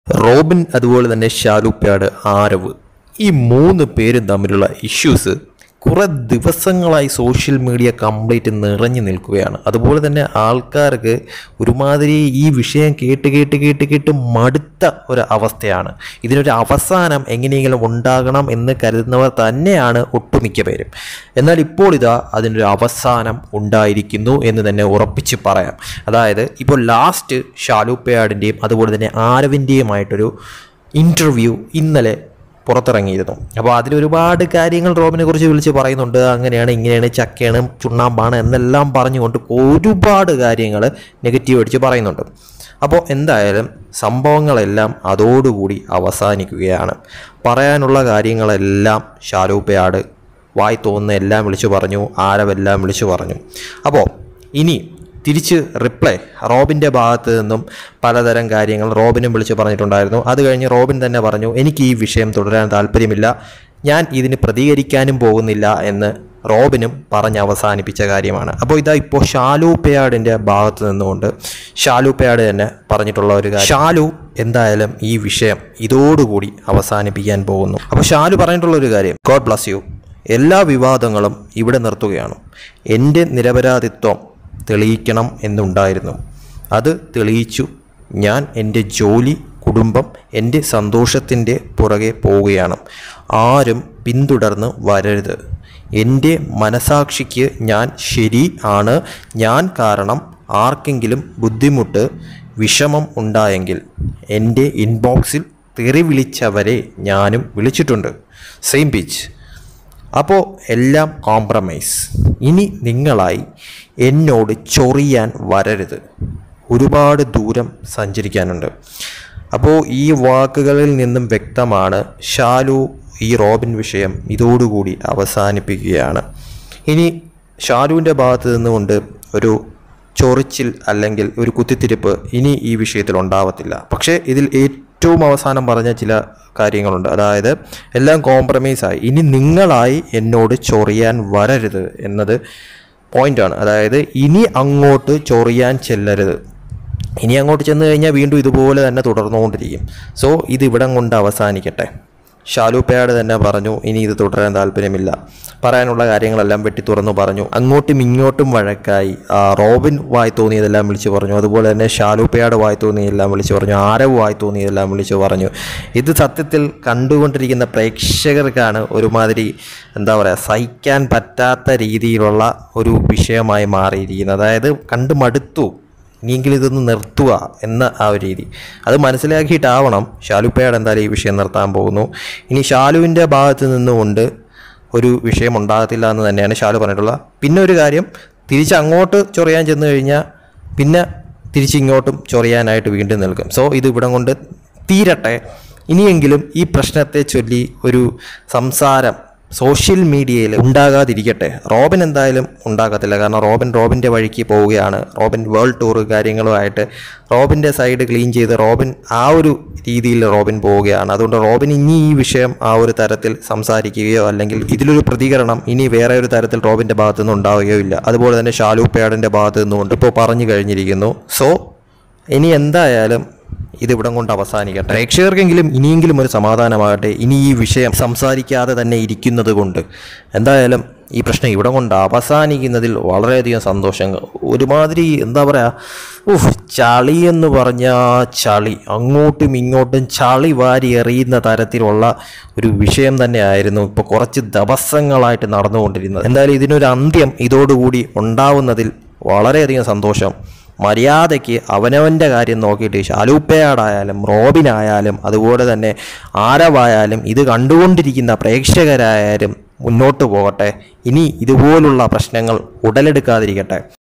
Robin അതുപോലെ തന്നെ ഷാലൂപ്യാട് ആരവ് ഈ മൂന്ന് പേരും തമ്മിലുള്ള ഇഷ്യൂസ് കുറേ ദിവസങ്ങളായി സോഷ്യൽ മീഡിയ കംപ്ലീറ്റ് നിറഞ്ഞു നിൽക്കുകയാണ് അതുപോലെ തന്നെ ആൾക്കാർക്ക് ഒരുമാതിരി ഈ വിഷയം കേട്ട് കേട്ട് കേട്ട് കേട്ട് മടുത്ത ഒരു അവസ്ഥയാണ് ഇതിനൊരു അവസാനം എങ്ങനെയെങ്കിലും ഉണ്ടാകണം എന്ന് കരുതുന്നവർ തന്നെയാണ് ഒട്ടുമിക്ക പേരും എന്നാൽ ഇപ്പോൾ ഇതാ അതിനൊരു അവസാനം ഉണ്ടായിരിക്കുന്നു എന്ന് തന്നെ ഉറപ്പിച്ച് പറയാം അതായത് ഇപ്പോൾ ലാസ്റ്റ് ഷാലൂപ്പയാടിൻ്റെയും അതുപോലെ തന്നെ ആരവിൻ്റെയുമായിട്ടൊരു ഇൻ്റർവ്യൂ ഇന്നലെ പുറത്തിറങ്ങിയിരുന്നു അപ്പോൾ അതിൽ ഒരുപാട് കാര്യങ്ങൾ റോബിനെ കുറിച്ച് വിളിച്ച് പറയുന്നുണ്ട് അങ്ങനെയാണ് ഇങ്ങനെയാണ് ചക്കയാണ് ചുണ്ണാമ്പാണ് എന്നെല്ലാം പറഞ്ഞുകൊണ്ട് ഒരുപാട് കാര്യങ്ങൾ നെഗറ്റീവ് അടിച്ച് പറയുന്നുണ്ട് അപ്പോൾ എന്തായാലും സംഭവങ്ങളെല്ലാം അതോടുകൂടി അവസാനിക്കുകയാണ് പറയാനുള്ള കാര്യങ്ങളെല്ലാം ഷാരൂപ്പയാട് വായി തോന്നുന്ന എല്ലാം വിളിച്ചു പറഞ്ഞു ആരവെല്ലാം വിളിച്ചു പറഞ്ഞു അപ്പോൾ ഇനി തിരിച്ച് റിപ്ലൈ റോബിൻ്റെ ഭാഗത്ത് നിന്നും പലതരം കാര്യങ്ങൾ റോബിനും വിളിച്ച് പറഞ്ഞിട്ടുണ്ടായിരുന്നു അത് കഴിഞ്ഞ് റോബിൻ തന്നെ പറഞ്ഞു എനിക്ക് ഈ വിഷയം തുടരാൻ താല്പര്യമില്ല ഞാൻ ഇതിന് പ്രതികരിക്കാനും പോകുന്നില്ല എന്ന് റോബിനും പറഞ്ഞ് അവസാനിപ്പിച്ച കാര്യമാണ് അപ്പോൾ ഇതാ ഇപ്പോൾ ഷാലു പേയാടിൻ്റെ ഭാഗത്ത് നിന്നുകൊണ്ട് ഷാലു പേയാട് തന്നെ പറഞ്ഞിട്ടുള്ള ഒരു കാര്യം ഷാലു എന്തായാലും ഈ വിഷയം ഇതോടുകൂടി അവസാനിപ്പിക്കാൻ പോകുന്നു അപ്പോൾ ഷാലു പറഞ്ഞിട്ടുള്ള ഒരു കാര്യം ഗോഡ് ബ്ലസ് യു എല്ലാ വിവാദങ്ങളും ഇവിടെ നിർത്തുകയാണ് എൻ്റെ നിരപരാധിത്വം തെളിയിക്കണം എന്നുണ്ടായിരുന്നു അത് തെളിയിച്ചു ഞാൻ എൻ്റെ ജോലി കുടുംബം എൻ്റെ സന്തോഷത്തിൻ്റെ പുറകെ പോവുകയാണ് ആരും പിന്തുടർന്ന് വരരുത് എൻ്റെ മനസാക്ഷിക്ക് ഞാൻ ശരി ആണ് ഞാൻ കാരണം ആർക്കെങ്കിലും ബുദ്ധിമുട്ട് വിഷമം ഉണ്ടായെങ്കിൽ എൻ്റെ ഇൻബോക്സിൽ തെറി വിളിച്ചവരെ ഞാനും വിളിച്ചിട്ടുണ്ട് സെയിം പിച്ച് അപ്പോൾ എല്ലാം കോംപ്രമൈസ് ഇനി നിങ്ങളായി എന്നോട് ചൊറിയാൻ വരരുത് ഒരുപാട് ദൂരം സഞ്ചരിക്കാനുണ്ട് അപ്പോൾ ഈ വാക്കുകളിൽ നിന്നും വ്യക്തമാണ് ഷാലു ഈ റോബിൻ വിഷയം ഇതോടുകൂടി അവസാനിപ്പിക്കുകയാണ് ഇനി ഷാലുവിൻ്റെ ഭാഗത്ത് നിന്നുകൊണ്ട് ഒരു ചൊറിച്ചിൽ അല്ലെങ്കിൽ ഒരു കുത്തിത്തിരിപ്പ് ഇനി ഈ വിഷയത്തിൽ ഉണ്ടാവത്തില്ല പക്ഷേ ഇതിൽ ഏറ്റവും അവസാനം പറഞ്ഞ ചില കാര്യങ്ങളുണ്ട് അതായത് എല്ലാം കോംപ്രമൈസായി ഇനി നിങ്ങളായി എന്നോട് ചൊറിയാൻ വരരുത് എന്നത് പോയിന്റാണ് അതായത് ഇനി അങ്ങോട്ട് ചൊറിയാൻ ചെല്ലരുത് ഇനി അങ്ങോട്ട് ചെന്ന് കഴിഞ്ഞാൽ വീണ്ടും ഇതുപോലെ തന്നെ തുടർന്നുകൊണ്ടിരിക്കും സോ ഇത് ഇവിടം കൊണ്ട് അവസാനിക്കട്ടെ ഷാലു പേയാട് തന്നെ പറഞ്ഞു ഇനി ഇത് തുടരാൻ താല്പര്യമില്ല പറയാനുള്ള കാര്യങ്ങളെല്ലാം വെട്ടി തുറന്നു പറഞ്ഞു അങ്ങോട്ടും ഇങ്ങോട്ടും വഴക്കായി ആ, റോബിൻ വായി തോന്നിയതെല്ലാം വിളിച്ചു പറഞ്ഞു അതുപോലെ തന്നെ ഷാലു പേയാട് വായി തോന്നിയതെല്ലാം വിളിച്ചു പറഞ്ഞു ആരവ് വായി തോന്നിയതെല്ലാം വിളിച്ചു പറഞ്ഞു ഇത് സത്യത്തിൽ കണ്ടുകൊണ്ടിരിക്കുന്ന പ്രേക്ഷകർക്കാണ് ഒരുമാതിരി എന്താ പറയുക സഹിക്കാൻ പറ്റാത്ത രീതിയിലുള്ള ഒരു വിഷയമായി മാറിയിരിക്കുന്നത് അതായത് കണ്ടു മടുത്തു ഇനിയെങ്കിലും ഇതൊന്ന് നിർത്തുക എന്ന ആ ഒരു രീതി അത് മനസ്സിലാക്കിയിട്ടാവണം ഷാലുപ്പയാട് എന്തായാലും ഈ വിഷയം നിർത്താൻ പോകുന്നു ഇനി ഷാലുവിൻ്റെ ഭാഗത്ത് നിന്നുകൊണ്ട് ഒരു വിഷയം ഉണ്ടാകത്തില്ല എന്ന് തന്നെയാണ് ഷാലു പറഞ്ഞിട്ടുള്ളത് പിന്നെ ഒരു കാര്യം തിരിച്ച് അങ്ങോട്ട് ചൊറിയാൻ ചെന്ന് കഴിഞ്ഞാൽ പിന്നെ തിരിച്ചിങ്ങോട്ടും ചൊറിയാനായിട്ട് വീണ്ടും നിൽക്കും സോ ഇത് ഇവിടം കൊണ്ട് തീരട്ടെ ഇനിയെങ്കിലും ഈ പ്രശ്നത്തെ ചൊല്ലി ഒരു സംസാരം സോഷ്യൽ മീഡിയയിൽ ഉണ്ടാകാതിരിക്കട്ടെ റോബിൻ എന്തായാലും ഉണ്ടാകത്തില്ല കാരണം റോബിൻ റോബിൻ്റെ വഴിക്ക് പോവുകയാണ് റോബിൻ വേൾഡ് ടൂർ കാര്യങ്ങളുമായിട്ട് റോബിൻ്റെ സൈഡ് ക്ലീൻ ചെയ്ത് റോബിൻ ആ ഒരു രീതിയിൽ റോബിൻ പോവുകയാണ് അതുകൊണ്ട് റോബിൻ ഇനി ഈ വിഷയം ആ ഒരു തരത്തിൽ സംസാരിക്കുകയോ അല്ലെങ്കിൽ ഇതിലൊരു പ്രതികരണം ഇനി വേറെ ഒരു തരത്തിൽ റോബിൻ്റെ ഭാഗത്തു നിന്ന് ഉണ്ടാവുകയോ ഇല്ല അതുപോലെ തന്നെ ഷാലു പേയാടിൻ്റെ ഭാഗത്തു നിന്നുകൊണ്ട് ഇപ്പോൾ പറഞ്ഞു കഴിഞ്ഞിരിക്കുന്നു സോ ഇനി എന്തായാലും ഇത് ഇവിടം കൊണ്ട് അവസാനിക്കട്ടെ പ്രേക്ഷകർക്കെങ്കിലും ഇനിയെങ്കിലും ഒരു സമാധാനമാകട്ടെ ഇനി ഈ വിഷയം സംസാരിക്കാതെ തന്നെ ഇരിക്കുന്നത് കൊണ്ട് എന്തായാലും ഈ പ്രശ്നം ഇവിടം കൊണ്ട് അവസാനിക്കുന്നതിൽ വളരെയധികം സന്തോഷം ഒരുമാതിരി എന്താ പറയുക ഉഫ് ചളി എന്ന് പറഞ്ഞാൽ ചളി അങ്ങോട്ടും ഇങ്ങോട്ടും ചളി വാരി എറിയുന്ന തരത്തിലുള്ള ഒരു വിഷയം തന്നെയായിരുന്നു ഇപ്പോൾ കുറച്ച് ദിവസങ്ങളായിട്ട് നടന്നുകൊണ്ടിരുന്നത് എന്തായാലും ഇതിനൊരു അന്ത്യം ഇതോടുകൂടി ഉണ്ടാവുന്നതിൽ വളരെയധികം സന്തോഷം മര്യാദയ്ക്ക് അവനവൻ്റെ കാര്യം നോക്കിയിട്ട് ഷാലൂപ്പയാടായാലും റോബിനായാലും അതുപോലെ തന്നെ ആരവായാലും ഇത് കണ്ടുകൊണ്ടിരിക്കുന്ന പ്രേക്ഷകരായാലും മുന്നോട്ട് പോകട്ടെ ഇനി ഇതുപോലുള്ള പ്രശ്നങ്ങൾ ഉടലെടുക്കാതിരിക്കട്ടെ